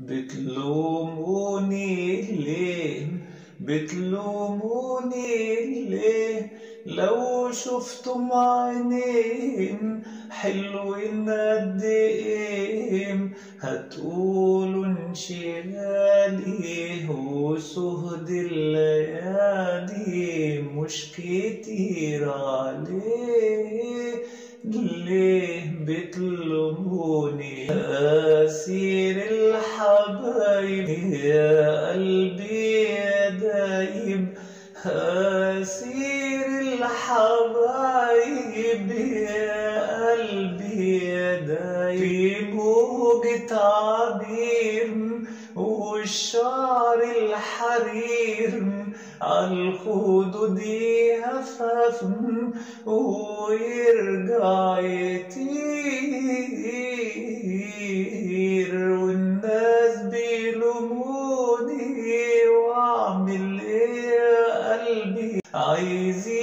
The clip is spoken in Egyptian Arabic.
بتلوموني ليه بتلوموني ليه لو شفتم عينين حلوين قد ايه هتقولوا انشغالي وسهد الليالي مش كتير عليه ليه بتلوموني أسير الحبايب يا قلبي يا دايب أسير الحبايب يا قلبي يا دايب في موجة عبير والشعر الحرير عالخدود يهفف ويرجع يطير والناس بيلوموني واعمل ايه يا قلبي عايزين